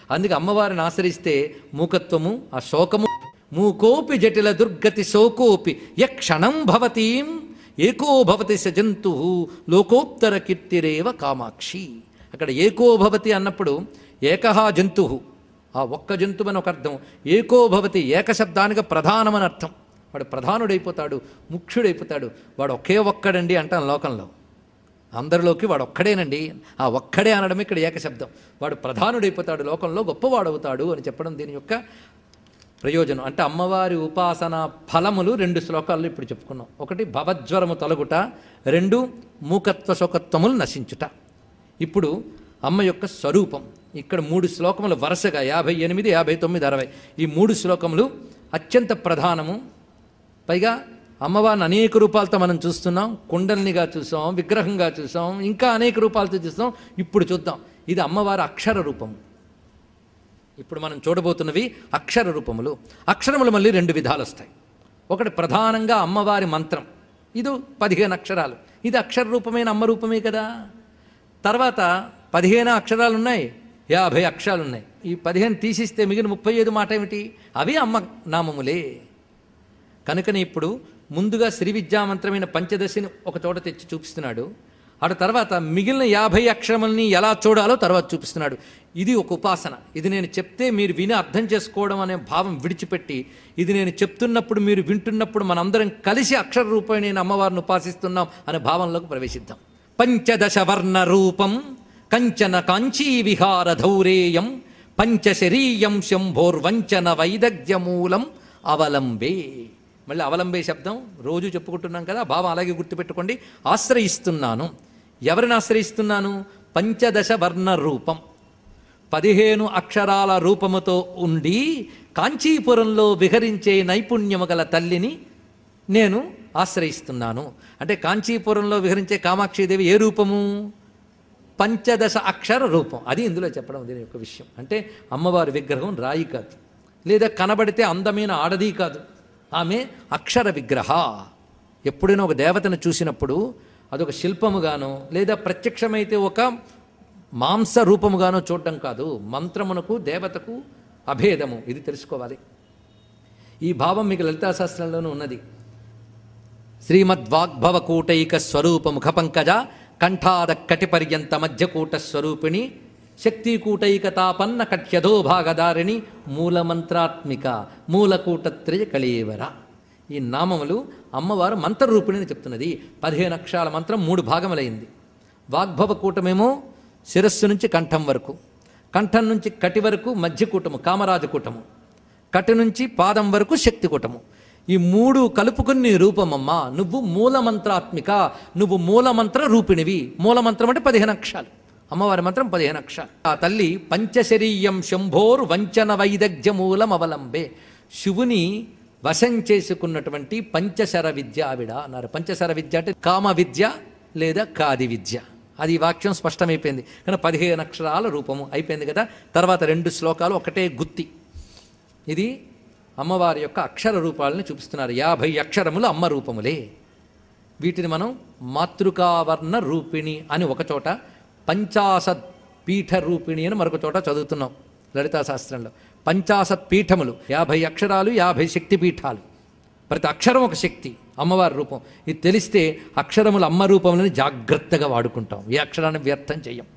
అందుకే అమ్మవారిని ఆశ్రయిస్తే మూకత్వము ఆ శోకము మూకోపి జటిల దుర్గతి శోకోపి యక్షణం భవతీం ఏకో భవతి స జంతు లోకోత్తర కీర్తిరేవ కామాక్షి అక్కడ ఏకో భవతి అన్నప్పుడు ఏకహ జంతు ఆ ఒక్క జంతువు అని ఒక అర్థం ఏకో భవతి ఏక శబ్దానికి ప్రధానమని అర్థం వాడు ప్రధానుడైపోతాడు ముఖ్యుడైపోతాడు వాడు ఒకే ఒక్కడండి అంటాం లోకంలో అందరిలోకి వాడు ఒక్కడేనండి ఆ ఒక్కడే అనడం ఇక్కడ ఏకశబ్దం వాడు ప్రధానుడైపోతాడు లోకంలో గొప్పవాడవుతాడు అని చెప్పడం దీని యొక్క ప్రయోజనం అంటే అమ్మవారి ఉపాసన ఫలములు రెండు శ్లోకాల్లో ఇప్పుడు చెప్పుకున్నాం ఒకటి భవజ్వరము తొలగుట రెండు మూకత్వ శోకత్వములు నశించుట ఇప్పుడు అమ్మ యొక్క స్వరూపం ఇక్కడ మూడు శ్లోకములు వరుసగా యాభై ఎనిమిది యాభై తొమ్మిది అరవై ఈ మూడు శ్లోకములు అత్యంత ప్రధానము పైగా అమ్మవారిని అనేక రూపాలతో మనం చూస్తున్నాం కుండల్నిగా చూసాం విగ్రహంగా చూసాం ఇంకా అనేక రూపాలతో చూస్తాం ఇప్పుడు చూద్దాం ఇది అమ్మవారి అక్షర రూపము ఇప్పుడు మనం చూడబోతున్నవి అక్షర రూపములు అక్షరములు మళ్ళీ రెండు విధాలు వస్తాయి ఒకటి ప్రధానంగా అమ్మవారి మంత్రం ఇది పదిహేను అక్షరాలు ఇది అక్షర రూపమైన అమ్మ రూపమే కదా తర్వాత పదిహేను అక్షరాలు ఉన్నాయి యాభై అక్షరాలు ఉన్నాయి ఈ పదిహేను తీసిస్తే మిగిలిన ముప్పై ఐదు మాట ఏమిటి అవి అమ్మ నామములే కనుకనే ఇప్పుడు ముందుగా శ్రీ విద్యామంత్రమైన పంచదశిని ఒక చోట తెచ్చి చూపిస్తున్నాడు ఆ తర్వాత మిగిలిన యాభై అక్షరముల్ని ఎలా చూడాలో తర్వాత చూపిస్తున్నాడు ఇది ఒక ఉపాసన ఇది నేను చెప్తే మీరు విని అర్థం చేసుకోవడం అనే భావం విడిచిపెట్టి ఇది నేను చెప్తున్నప్పుడు మీరు వింటున్నప్పుడు మనందరం కలిసి అక్షర రూపమైన అమ్మవారిని ఉపాసిస్తున్నాం అనే భావంలోకి ప్రవేశిద్దాం పంచదశ వర్ణ రూపం కంచన కాంచీ విహార ధౌరేయం పంచశరీయం శంభోర్వంచన వైదగ్ధ్యమూలం అవలంబే మళ్ళీ అవలంబే శబ్దం రోజు చెప్పుకుంటున్నాం కదా ఆ భావం అలాగే గుర్తుపెట్టుకోండి ఆశ్రయిస్తున్నాను ఎవరిని ఆశ్రయిస్తున్నాను పంచదశ వర్ణ రూపం పదిహేను అక్షరాల రూపముతో ఉండి కాంచీపురంలో విహరించే నైపుణ్యము గల తల్లిని నేను ఆశ్రయిస్తున్నాను అంటే కాంచీపురంలో విహరించే కామాక్షిదేవి ఏ రూపము పంచదశ అక్షర రూపం అది ఇందులో చెప్పడం దీని యొక్క విషయం అంటే అమ్మవారి విగ్రహం రాయి కాదు లేదా కనబడితే అందమైన ఆడది కాదు ఆమె అక్షర విగ్రహ ఎప్పుడైనా ఒక దేవతను చూసినప్పుడు అదొక శిల్పముగానో లేదా ప్రత్యక్షమైతే ఒక మాంస రూపముగానో చూడడం కాదు మంత్రమునకు దేవతకు అభేదము ఇది తెలుసుకోవాలి ఈ భావం మీకు లలితాశాస్త్రంలోనూ ఉన్నది శ్రీమద్వాగ్భవకూటైక స్వరూప ముఖ పంకజ కంఠాద కటిపర్యంత మధ్యకూట స్వరూపిణి శక్తికూటైక తాపన్న కట్యధో భాగదారిణి మూలమంత్రాత్మిక మూలకూటత్రయ కళేవర ఈ నామములు అమ్మవారు మంత్రరూపిణిని చెప్తున్నది పదిహేను అక్షరాల మంత్రం మూడు భాగములైంది వాగ్భవ కూటమేమో శిరస్సు నుంచి కంఠం వరకు కంఠం నుంచి కటి వరకు మధ్యకూటము కామరాజకూటము కటి నుంచి పాదం వరకు శక్తికూటము ఈ మూడు కలుపుకుని రూపమమ్మా నువ్వు మూలమంత్రాత్మిక నువ్వు మూలమంత్ర రూపిణివి మూలమంత్రం అంటే పదిహేను అక్షరాలు అమ్మవారి మంత్రం పదిహేను అక్షరాలు ఆ తల్లి పంచశరీయం శంభోర్ వంచన వైదగ్ధ్య మూలం అవలంబే శివుని వశం చేసుకున్నటువంటి పంచశర విద్య ఆవిడ అన్నారు పంచశర విద్య అంటే కామ విద్య లేదా కాది విద్య అది ఈ వాక్యం స్పష్టమైపోయింది కానీ పదిహేను అక్షరాల రూపము అయిపోయింది కదా తర్వాత రెండు శ్లోకాలు ఒకటే గుత్తి ఇది అమ్మవారి యొక్క అక్షర రూపాలని చూపిస్తున్నారు యాభై అక్షరములు అమ్మ రూపములే వీటిని మనం మాతృకావర్ణ రూపిణి అని ఒక చోట పంచాశత్ పీఠ రూపిణి అని మరొక చోట చదువుతున్నాం లలితా శాస్త్రంలో పంచాశత్ పీఠములు యాభై అక్షరాలు యాభై శక్తి పీఠాలు ప్రతి అక్షరం ఒక శక్తి అమ్మవారి రూపం ఇది తెలిస్తే అక్షరములు అమ్మ రూపములని జాగ్రత్తగా వాడుకుంటాం ఏ అక్షరాన్ని వ్యర్థం చెయ్యం